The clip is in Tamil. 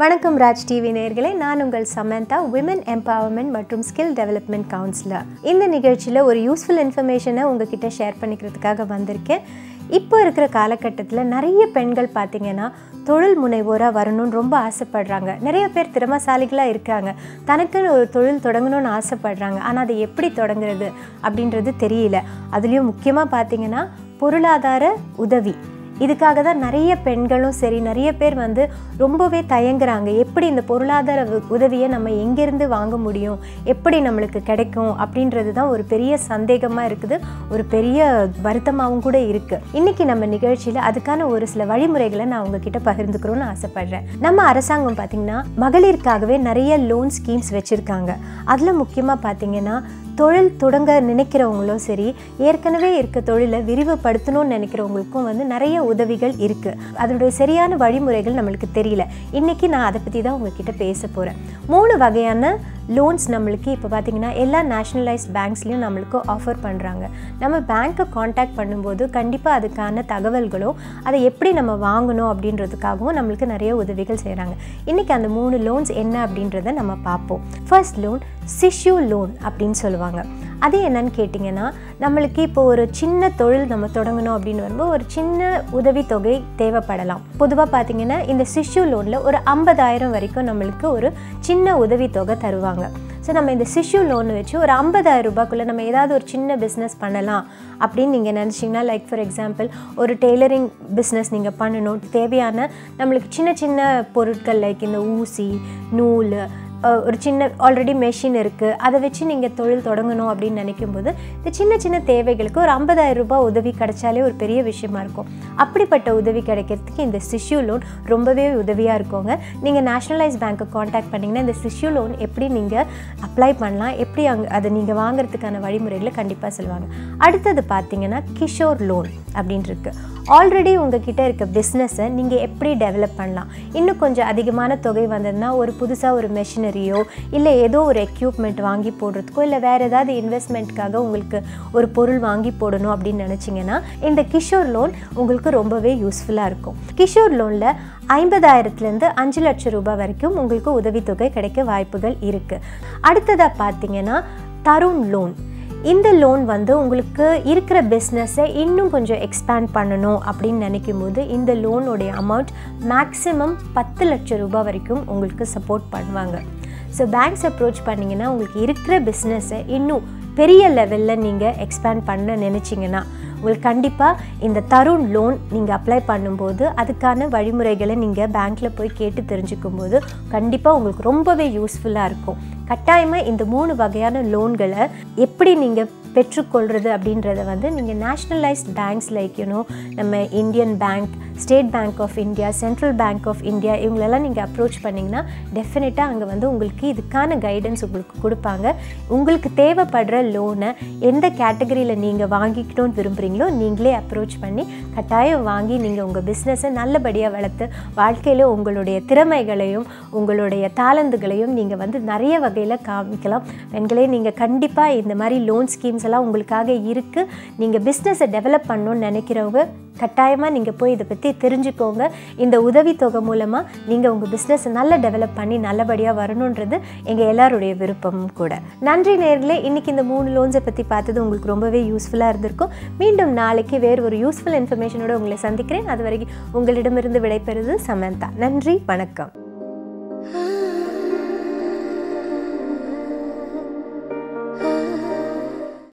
வணக்கம் ராஜ் டிவி நேயர்களே நான் உங்கள் சமந்தா விமன் எம்பவர்மெண்ட் மற்றும் ஸ்கில் டெவலப்மெண்ட் கவுன்சிலர் இந்த நிகழ்ச்சியில் ஒரு யூஸ்ஃபுல் இன்ஃபர்மேஷனை உங்ககிட்ட ஷேர் பண்ணிக்கிறதுக்காக வந்திருக்கேன் இப்போ இருக்கிற காலகட்டத்தில் நிறைய பெண்கள் பார்த்தீங்கன்னா தொழில் முனைவோராக வரணும்னு ரொம்ப ஆசைப்படுறாங்க நிறைய பேர் திறமசாலிகளாக இருக்காங்க தனக்குன்னு ஒரு தொழில் தொடங்கணும்னு ஆசைப்படுறாங்க ஆனால் அதை எப்படி தொடங்குறது அப்படின்றது தெரியல அதுலேயும் முக்கியமாக பார்த்தீங்கன்னா பொருளாதார உதவி இதுக்காக தான் நிறைய பெண்களும் சரி நிறைய பேர் வந்து ரொம்பவே தயங்குறாங்க எப்படி இந்த பொருளாதார உ- உதவியை நம்ம எங்கேருந்து வாங்க முடியும் எப்படி நம்மளுக்கு கிடைக்கும் அப்படின்றது தான் ஒரு பெரிய சந்தேகமாக இருக்குது ஒரு பெரிய வருத்தமாகவும் கூட இருக்குது இன்னைக்கு நம்ம நிகழ்ச்சியில் அதுக்கான ஒரு சில வழிமுறைகளை நான் உங்ககிட்ட பகிர்ந்துக்கிறோன்னு ஆசைப்படுறேன் நம்ம அரசாங்கம் பார்த்திங்கன்னா மகளிருக்காகவே நிறைய லோன் ஸ்கீம்ஸ் வச்சுருக்காங்க அதில் முக்கியமாக பார்த்தீங்கன்னா தொழில் தொடங்க நினைக்கிறவங்களும் சரி ஏற்கனவே இருக்க தொழிலை விரிவுபடுத்தணும்னு நினைக்கிறவங்களுக்கும் வந்து நிறைய உதவிகள் இருக்குது அதனுடைய சரியான வழிமுறைகள் நம்மளுக்கு தெரியல இன்றைக்கி நான் அதை பற்றி தான் உங்ககிட்ட பேச போகிறேன் மூணு வகையான லோன்ஸ் நம்மளுக்கு இப்போ பார்த்தீங்கன்னா எல்லா நேஷ்னலைஸ்ட் பேங்க்ஸ்லேயும் நம்மளுக்கு ஆஃபர் பண்ணுறாங்க நம்ம பேங்க்கை காண்டாக்ட் பண்ணும்போது கண்டிப்பாக அதுக்கான தகவல்களும் அதை எப்படி நம்ம வாங்கணும் அப்படின்றதுக்காகவும் நம்மளுக்கு நிறைய உதவிகள் செய்கிறாங்க இன்றைக்கி அந்த மூணு லோன்ஸ் என்ன அப்படின்றத நம்ம பார்ப்போம் ஃபர்ஸ்ட் லோன் சிஷ்யூ லோன் அப்படின்னு சொல்லுவாங்க அது என்னன்னு கேட்டிங்கன்னா நம்மளுக்கு இப்போ ஒரு சின்ன தொழில் நம்ம தொடங்கணும் அப்படின்னு வரும்போது ஒரு சின்ன உதவித்தொகை தேவைப்படலாம் பொதுவாக பார்த்தீங்கன்னா இந்த சிஷ்யூ லோனில் ஒரு ஐம்பதாயிரம் வரைக்கும் நம்மளுக்கு ஒரு சின்ன உதவித்தொகை தருவாங்க ஸோ நம்ம இந்த சிஷ்யூ லோன் வச்சு ஒரு ஐம்பதாயிரம் ரூபாய்க்குள்ளே நம்ம ஏதாவது ஒரு சின்ன பிஸ்னஸ் பண்ணலாம் அப்படின்னு நீங்கள் நினச்சிங்கன்னா லைக் ஃபார் எக்ஸாம்பிள் ஒரு டெய்லரிங் பிஸ்னஸ் நீங்கள் பண்ணணும் தேவையான நம்மளுக்கு சின்ன சின்ன பொருட்கள் லைக் இந்த ஊசி நூல் அஹ், ஒரு சின்ன ஆல்ரெடி மெஷின் இருக்குது அதை வச்சு நீங்கள் தொழில் தொடங்கணும் அப்படின்னு நினைக்கும் போது இந்த சின்ன சின்ன தேவைகளுக்கு ஒரு ஐம்பதாயிரம் ரூபாய் உதவி கிடைச்சாலே ஒரு பெரிய விஷயமா இருக்கும் அப்படிப்பட்ட உதவி கிடைக்கிறதுக்கு இந்த சிஷ்யூ லோன் ரொம்பவே உதவியாக இருக்குங்க நீங்கள் நேஷ்னலைஸ் பேங்க்கை காண்டாக்ட் பண்ணிங்கன்னா இந்த சிஷ்யூ லோன் எப்படி நீங்கள் அப்ளை பண்ணலாம் எப்படி அங்கே அதை நீங்கள் வாங்குறதுக்கான வழிமுறைகளை கண்டிப்பாக சொல்லுவாங்க அடுத்தது பார்த்தீங்கன்னா கிஷோர் லோன் அப்படின்னு இருக்கு ஆல்ரெடி உங்ககிட்ட இருக்க பிஸ்னஸை நீங்கள் எப்படி டெவலப் பண்ணலாம் இன்னும் கொஞ்சம் அதிகமான தொகை வந்ததுன்னா ஒரு புதுசாக ஒரு மெஷினரியோ இல்லை ஏதோ ஒரு எக்யூப்மெண்ட் வாங்கி போடுறதுக்கோ இல்லை வேறு ஏதாவது இன்வெஸ்ட்மெண்ட்காக உங்களுக்கு ஒரு பொருள் வாங்கி போடணும் அப்படின்னு நினச்சிங்கன்னா இந்த கிஷோர் லோன் உங்களுக்கு ரொம்பவே யூஸ்ஃபுல்லாக இருக்கும் கிஷோர் லோனில் ஐம்பதாயிரத்துலேருந்து அஞ்சு லட்சம் ரூபாய் வரைக்கும் உங்களுக்கு உதவித்தொகை கிடைக்க வாய்ப்புகள் இருக்குது அடுத்ததாக பார்த்தீங்கன்னா தருண் லோன் இந்த லோன் வந்து உங்களுக்கு இருக்கிற பிஸ்னஸை இன்னும் கொஞ்சம் எக்ஸ்பேண்ட் பண்ணணும் அப்படின்னு நினைக்கும் போது இந்த லோனுடைய அமௌண்ட் மேக்ஸிமம் பத்து லட்சம் ரூபாய் வரைக்கும் உங்களுக்கு சப்போர்ட் பண்ணுவாங்க ஸோ பேங்க்ஸ் அப்ரோச் பண்ணிங்கன்னா உங்களுக்கு இருக்கிற பிஸ்னஸை இன்னும் பெரிய லெவலில் நீங்கள் எக்ஸ்பேண்ட் பண்ண நினச்சிங்கன்னா உங்களுக்கு கண்டிப்பாக இந்த தருண் லோன் நீங்கள் அப்ளை பண்ணும்போது அதுக்கான வழிமுறைகளை நீங்கள் பேங்க்கில் போய் கேட்டு தெரிஞ்சுக்கும் போது கண்டிப்பாக உங்களுக்கு ரொம்பவே யூஸ்ஃபுல்லாக இருக்கும் கட்டாயமாக இந்த மூணு வகையான லோன்களை எப்படி நீங்கள் பெற்றுக்கொள்கிறது அப்படின்றத வந்து நீங்கள் நேஷ்னலைஸ்ட் பேங்க்ஸ் லைக் யூனோ நம்ம Indian Bank State Bank of India Central Bank of India இவங்களெல்லாம் நீங்கள் அப்ரோச் பண்ணிங்கன்னா டெஃபினட்டாக அங்கே வந்து உங்களுக்கு இதுக்கான கைடன்ஸ் உங்களுக்கு கொடுப்பாங்க உங்களுக்கு தேவைப்படுற லோனை எந்த கேட்டகரியில் நீங்கள் வாங்கிக்கணும்னு விரும்புகிறீங்களோ நீங்களே அப்ரோச் பண்ணி கட்டாயம் வாங்கி நீங்கள் உங்கள் பிஸ்னஸை நல்லபடியாக வளர்த்து வாழ்க்கையில் உங்களுடைய திறமைகளையும் உங்களுடைய தாளந்துகளையும் நீங்கள் வந்து நிறைய வகையில் காமிக்கலாம் பெண்களே நீங்கள் கண்டிப்பாக இந்த மாதிரி லோன் ஸ்கீம்ஸ் எல்லாம் உங்களுக்காக இருக்குது நீங்கள் பிஸ்னஸை டெவலப் பண்ணணும்னு நினைக்கிறவங்க கட்டாயமாக நீங்கள் போய் இதை பற்றி தெரிஞ்சுக்கோங்க இந்த உதவித்தொகை மூலமாக நீங்கள் உங்கள் பிஸ்னஸை நல்லா டெவலப் பண்ணி நல்லபடியாக வரணுன்றது எங்கள் எல்லாருடைய விருப்பமும் கூட நன்றி நேர்களே இன்றைக்கி இந்த மூணு லோன்ஸை பற்றி பார்த்தது உங்களுக்கு ரொம்பவே யூஸ்ஃபுல்லாக இருந்திருக்கும் மீண்டும் நாளைக்கு வேறு ஒரு யூஸ்ஃபுல் இன்ஃபர்மேஷனோட உங்களை சந்திக்கிறேன் அது வரைக்கும் உங்களிடமிருந்து விடைபெறுவது சமந்தா நன்றி வணக்கம்